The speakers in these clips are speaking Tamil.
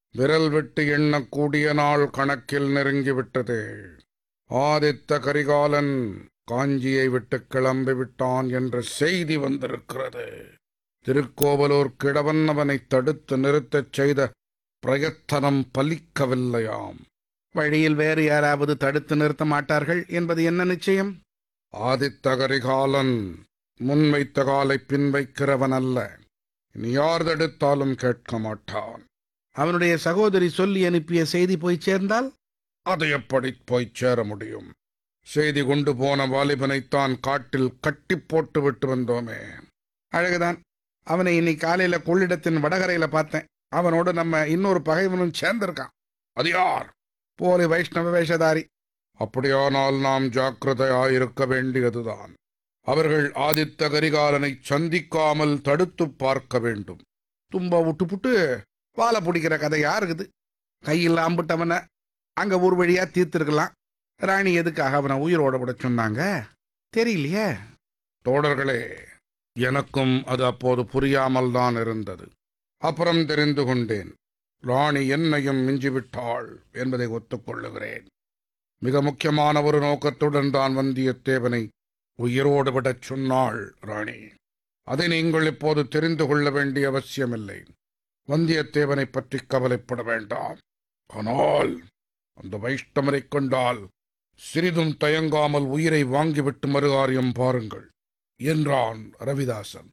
விரல் விட்டு எண்ணக்கூடிய நாள் கணக்கில் நெருங்கிவிட்டது ஆதித்த கரிகாலன் காஞ்சியை விட்டு கிளம்பி விட்டான் என்ற செய்தி வந்திருக்கிறது திருக்கோவலூர் கிழவன் அவனை தடுத்து நிறுத்தச் செய்த பிரயத்தனம் பலிக்கவில்லையாம் வழியில் வேறு யாராவது தடுத்து நிறுத்த மாட்டார்கள் என்பது என்ன நிச்சயம் ஆதித்த கரிகாலன் முன்வைத்த காலை பின் வைக்கிறவன் அல்ல இனி யார் தடுத்தாலும் கேட்க மாட்டான் அவனுடைய சகோதரி சொல்லி அனுப்பிய செய்தி போய் சேர்ந்தால் அது எப்படி போய்ச் சேர முடியும் செய்தி கொண்டு போன வாலிபனைத்தான் காட்டில் கட்டி போட்டு விட்டு வந்தோமே அழகுதான் அவனை இன்னைக்கு காலையில கொள்ளிடத்தின் வடகரையில பார்த்தேன் அவனோடு நம்ம இன்னொரு பகைவனும் சேர்ந்திருக்கான் அது யார் போலி வைஷ்ணவ வேஷதாரி அப்படியானால் நாம் ஜாக்கிரதையாயிருக்க வேண்டியதுதான் அவர்கள் ஆதித்த கரிகாலனை சந்திக்காமல் தடுத்துப் பார்க்க வேண்டும் தும்ப விட்டு புட்டு வாழை பிடிக்கிற கதை யாருக்குது கையில் அம்பிட்டவனை அங்க ஒரு வழியா தீர்த்திருக்கலாம் ராணி எதுக்காக அவனை உயிரோட விட சொன்னாங்க தெரியலையே தோழர்களே எனக்கும் அது அப்போது புரியாமல் தான் இருந்தது அப்புறம் தெரிந்து கொண்டேன் ராணி என்னையும் மிஞ்சிவிட்டாள் என்பதை ஒத்துக்கொள்ளுகிறேன் மிக முக்கியமான ஒரு நோக்கத்துடன் தான் வந்தியத்தேவனை உயிரோடு விடச் சொன்னாள் ராணி அதை நீங்கள் இப்போது தெரிந்து கொள்ள வேண்டிய அவசியமில்லை வந்தியத்தேவனை பற்றி கவலைப்பட வேண்டாம் ஆனால் அந்த வைஷ்ணவரைக் கண்டால் சிறிதும் தயங்காமல் உயிரை வாங்கிவிட்டு மறுகாரியம் பாருங்கள் என்றான் ரவிதாசன்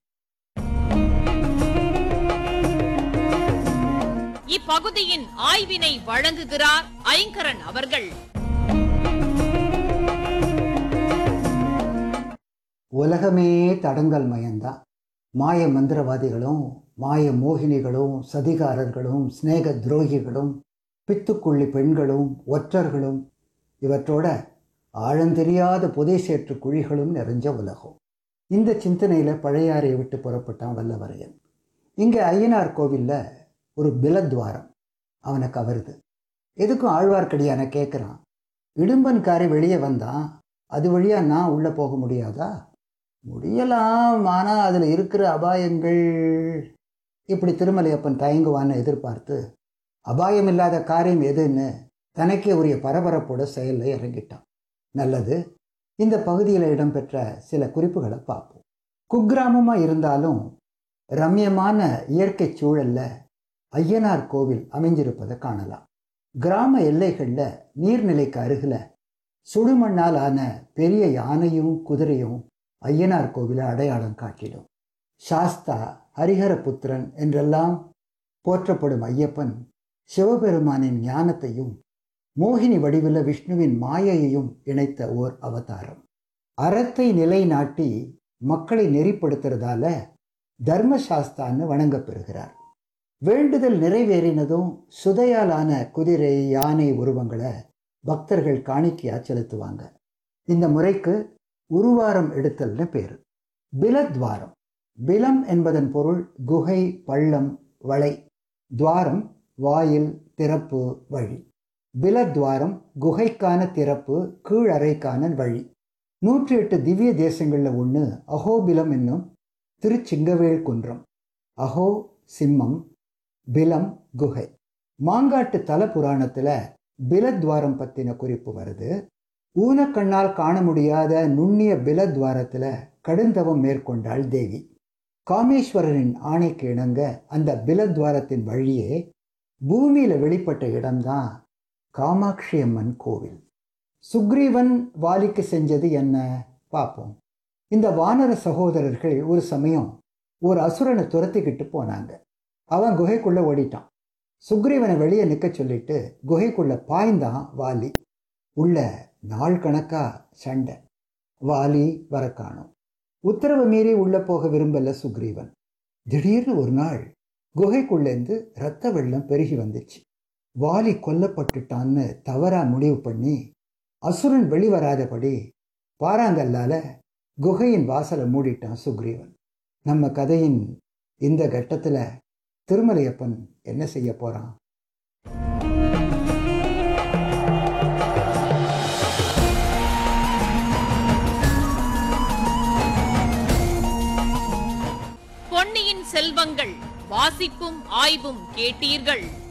இப்பகுதியின் ஆய்வினை வழங்குகிறார் ஐங்கரன் அவர்கள் உலகமே தடங்கல் மயம்தான் மாய மந்திரவாதிகளும் மாய மோகினிகளும் சதிகாரர்களும் சிநேக துரோகிகளும் பித்துக்குள்ளி பெண்களும் ஒற்றர்களும் இவற்றோட ஆழந்தெரியாத புதை சேற்று குழிகளும் நிறைஞ்ச உலகம் இந்த சிந்தனையில் பழையாறை விட்டு புறப்பட்டான் வல்லவரையன் இங்கே ஐயனார் கோவிலில் ஒரு பிலத்வாரம் அவனை கவருது எதுக்கும் ஆழ்வார்க்கடியான கேட்குறான் இடும்பன்காரி வெளியே வந்தான் அது வழியா நான் உள்ளே போக முடியாதா முடியலாம் ஆனால் அதில் இருக்கிற அபாயங்கள் இப்படி திருமலையப்பன் தயங்குவான்னு எதிர்பார்த்து அபாயம் இல்லாத காரியம் எதுன்னு தனக்கே உரிய பரபரப்போட செயலில் இறங்கிட்டான் நல்லது இந்த பகுதியில் இடம்பெற்ற சில குறிப்புகளை பார்ப்போம் குக்கிராமமாக இருந்தாலும் ரம்யமான இயற்கை சூழல்ல ஐயனார் கோவில் அமைஞ்சிருப்பதை காணலாம் கிராம எல்லைகளில் நீர்நிலைக்கு அருகில் சுடுமண்ணால் ஆன பெரிய யானையும் குதிரையும் ஐயனார் கோவிலை அடையாளம் காட்டிடும் சாஸ்தா ஹரிஹரபுத்திரன் என்றெல்லாம் போற்றப்படும் ஐயப்பன் சிவபெருமானின் ஞானத்தையும் மோகினி வடிவில் விஷ்ணுவின் மாயையையும் இணைத்த ஓர் அவதாரம் அறத்தை நிலைநாட்டி மக்களை நெறிப்படுத்துறதால தர்மசாஸ்தான்னு வணங்கப்பெறுகிறார் வேண்டுதல் நிறைவேறினதும் சுதையாலான குதிரை யானை உருவங்களை பக்தர்கள் காணிக்கையா செலுத்துவாங்க இந்த முறைக்கு உருவாரம் எடுத்தல்னு பேர் பிலத்வாரம் பிலம் என்பதன் பொருள் குகை பள்ளம் வளை துவாரம் வாயில் திறப்பு வழி பிலத்வாரம் குகைக்கான திறப்பு கீழறைக்கான வழி நூற்றி எட்டு திவ்ய தேசங்களில் ஒன்று அகோபிலம் என்னும் திருச்சிங்கவேல் குன்றம் அகோ சிம்மம் பிலம் குகை மாங்காட்டு தல புராணத்தில் பிலத்வாரம் பற்றின குறிப்பு வருது ஊனக்கண்ணால் காண முடியாத நுண்ணிய பிலத்வாரத்தில் கடுந்தவம் மேற்கொண்டாள் தேவி காமேஸ்வரரின் ஆணைக்கு இணங்க அந்த பிலத்வாரத்தின் வழியே பூமியில் வெளிப்பட்ட இடம்தான் காமாட்சி அம்மன் கோவில் சுக்ரீவன் வாலிக்கு செஞ்சது என்ன பார்ப்போம் இந்த வானர சகோதரர்கள் ஒரு சமயம் ஒரு அசுரனை துரத்திக்கிட்டு போனாங்க அவன் குகைக்குள்ள ஓடிட்டான் சுக்ரீவனை வெளியே நிற்க சொல்லிட்டு குகைக்குள்ள பாய்ந்தான் வாலி உள்ள நாள் கணக்கா சண்டை வாலி வர காணும் உத்தரவு மீறி உள்ள போக விரும்பல சுக்ரீவன் திடீர்னு ஒரு நாள் குகைக்குள்ளேருந்து ரத்த வெள்ளம் பெருகி வந்துச்சு வாலி கொல்லப்பட்டுட்டான்னு தவறா முடிவு பண்ணி அசுரன் வெளிவராதபடி பாறாங்கல்லால குகையின் வாசலை மூடிட்டான் சுக்ரீவன் நம்ம கதையின் இந்த கட்டத்தில் திருமலையப்பன் என்ன செய்ய போறான் பொன்னியின் செல்வங்கள் வாசிப்பும் ஆய்வும் கேட்டீர்கள்